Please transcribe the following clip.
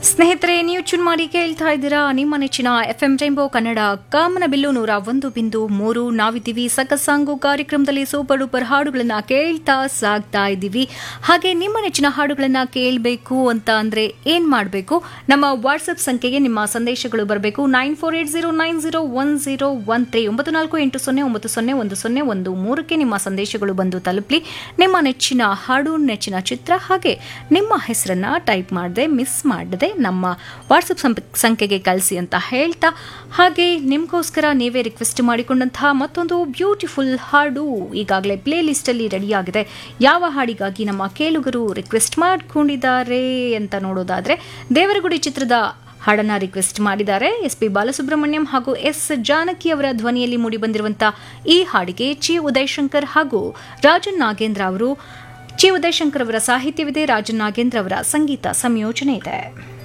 ಸ್ನೇಹಿತರೆ ನೀವು ಚುನ್ ಮಾಡಿ ಕೇಳ್ತಾ ಇದ್ದೀರಾ ನಿಮ್ಮ ನೆಚ್ಚಿನ ಎಫ್ ಎಂ ರೈಂಬೋ ಕನ್ನಡ ಕಾಮನ ಬಿಲ್ಲು ನೂರ ಒಂದು ಬಿಂದು ಮೂರು ನಾವಿದ್ದೀವಿ ಸಕಸಾಂಗು ಕಾರ್ಯಕ್ರಮದಲ್ಲಿ ಸೂಪರ್ ಡೂಪರ್ ಹಾಡುಗಳನ್ನ ಕೇಳ್ತಾ ಸಾಗ್ತಾ ಇದ್ದೀವಿ ಹಾಗೆ ನಿಮ್ಮ ನೆಚ್ಚಿನ ಹಾಡುಗಳನ್ನ ಕೇಳಬೇಕು ಅಂತ ಅಂದ್ರೆ ಏನ್ ಮಾಡಬೇಕು ನಮ್ಮ ವಾಟ್ಸ್ಆಪ್ ಸಂಖ್ಯೆಗೆ ನಿಮ್ಮ ಸಂದೇಶಗಳು ಬರಬೇಕು nine four eight zero nine zero one zero one three ಒಂಬತ್ತು ನಾಲ್ಕು ಎಂಟು ಸೊನ್ನೆ ಒಂಬತ್ತು ಸೊನ್ನೆ ಒಂದು ಸೊನ್ನೆ ಒಂದು ಮೂರಕ್ಕೆ ನಿಮ್ಮ ಸಂದೇಶಗಳು ಬಂದು ತಲುಪಲಿ ನಿಮ್ಮ ನೆಚ್ಚಿನ ಹಾಡು ನೆಚ್ಚಿನ ಚಿತ್ರ ಹಾಗೆ ನಿಮ್ಮ ಹೆಸರನ್ನ ಟೈಪ್ ಮಾಡದೆ ಮಿಸ್ ಮಾಡದೆ ನಮ್ಮ ವಾಟ್ಸಪ್ ಸಂಖ್ಯೆಗೆ ಕಳಿಸಿ ಅಂತ ಹೇಳ್ತಾ ಹಾಗೆ ನಿಮಗೋಸ್ಕರ ನೀವೇ ರಿಕ್ವೆಸ್ಟ್ ಮಾಡಿಕೊಂಡಂತಹ ಮತ್ತೊಂದು ಬ್ಯೂಟಿಫುಲ್ ಹಾಡು ಈಗಾಗಲೇ ಪ್ಲೇ ಲಿಸ್ಟಲ್ಲಿ ರೆಡಿಯಾಗಿದೆ ಯಾವ ಹಾಡಿಗಾಗಿ ನಮ್ಮ ಕೇಳುಗರು ರಿಕ್ವೆಸ್ಟ್ ಮಾಡಿಕೊಂಡಿದ್ದಾರೆ ಅಂತ ನೋಡೋದಾದ್ರೆ ದೇವರಗುಡಿ ಚಿತ್ರದ ಹಾಡನ್ನ ರಿಕ್ವೆಸ್ಟ್ ಮಾಡಿದ್ದಾರೆ ಎಸ್ ಪಿ ಬಾಲಸುಬ್ರಹ್ಮಣ್ಯಂ ಹಾಗೂ ಎಸ್ ಜಾನಕಿ ಅವರ ಧ್ವನಿಯಲ್ಲಿ ಮೂಡಿಬಂದಿರುವಂತಹ ಈ ಹಾಡಿಗೆ ಚಿ ಉದಯಶಂಕರ್ ಹಾಗೂ ರಾಜನ್ ನಾಗೇಂದ್ರ ಅವರು ಚಿ ಉದಯಶಂಕರ್ ಅವರ ಸಾಹಿತ್ಯವಿದೆ ರಾಜನ್ ನಾಗೇಂದ್ರ ಅವರ ಸಂಗೀತ ಸಂಯೋಜನೆ ಇದೆ